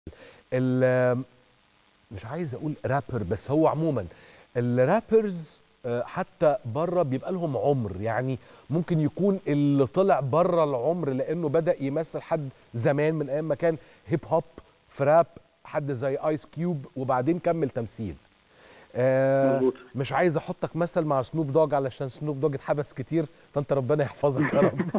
ال- مش عايز اقول رابر بس هو عموما الرابرز آه، حتى بره بيبقى لهم عمر يعني ممكن يكون اللي طلع بره العمر لانه بدا يمثل حد زمان من ايام ما كان هيب هوب في راب حد زي ايس كيوب وبعدين كمل تمثيل آه مظبوط مش عايز احطك مثل مع سنوب دوج علشان سنوب دوج اتحبس كتير فانت ربنا يحفظك يا رب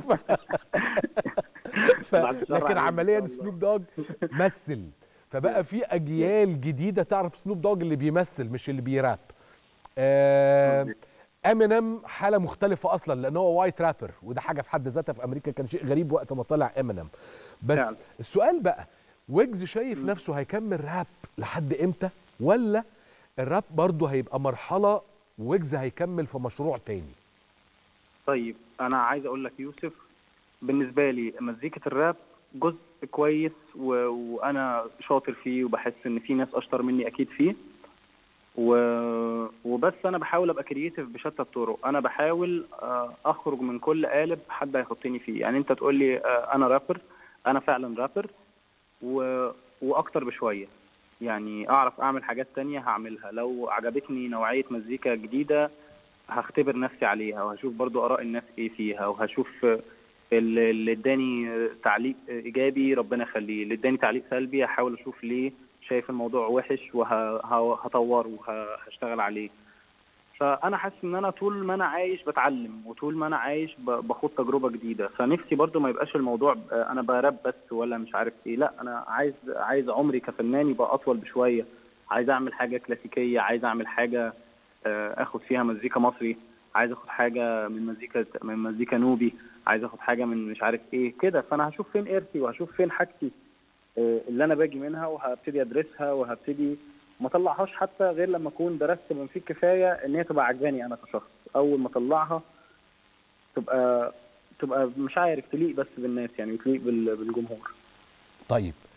ف... بعد الشر لكن عليك إن عمليا شاء الله. سنوب دوج مثل فبقى في اجيال جديده تعرف سنوب دوج اللي بيمثل مش اللي بيراب آه مظبوط. امينيم حاله مختلفه اصلا لان هو وايت رابر وده حاجه في حد ذاتها في امريكا كان شيء غريب وقت ما طلع امينيم بس فعلا. السؤال بقى ويجز شايف م. نفسه هيكمل راب لحد امتى ولا الراب برضه هيبقى مرحله ويجز هيكمل في مشروع تاني طيب انا عايز اقول لك يوسف بالنسبه لي مزيكه الراب جزء كويس و... وانا شاطر فيه وبحس ان في ناس اشطر مني اكيد فيه و... وبس انا بحاول ابقى كرييتيف بشتى الطرق انا بحاول آه، اخرج من كل قالب حد هيحطني فيه يعني انت تقول لي آه، انا رابر انا فعلا رابر و... واكتر بشويه يعني اعرف اعمل حاجات تانية هعملها لو عجبتني نوعيه مزيكا جديده هختبر نفسي عليها وهشوف برضو اراء الناس ايه فيها وهشوف اللي اللي اداني تعليق ايجابي ربنا يخليه اللي اداني تعليق سلبي هحاول اشوف ليه شايف الموضوع وحش وهطوره وهشتغل عليه فانا حاسس ان انا طول ما انا عايش بتعلم وطول ما انا عايش ب- باخد تجربه جديده فنفسي برضو ما يبقاش الموضوع ب- انا براب بس ولا مش عارف ايه لا انا عايز عايز عمري كفنان يبقى اطول بشويه عايز اعمل حاجه كلاسيكيه عايز اعمل حاجه آه، اخد فيها مزيكا مصري عايز اخد حاجه من مزيكا من مزيكا نوبي عايز اخد حاجه من مش عارف ايه كده فانا هشوف فين ارثي وهشوف فين حاجتي آه، اللي انا باجي منها وهبتدي ادرسها وهبتدي ما اطلعهاش حتى غير لما اكون درست بما فيه الكفايه ان هي تبقى عجباني انا كشخص اول ما اطلعها تبقى تبقى مش عارف تليق بس بالناس يعني وتليق بال- بالجمهور طيب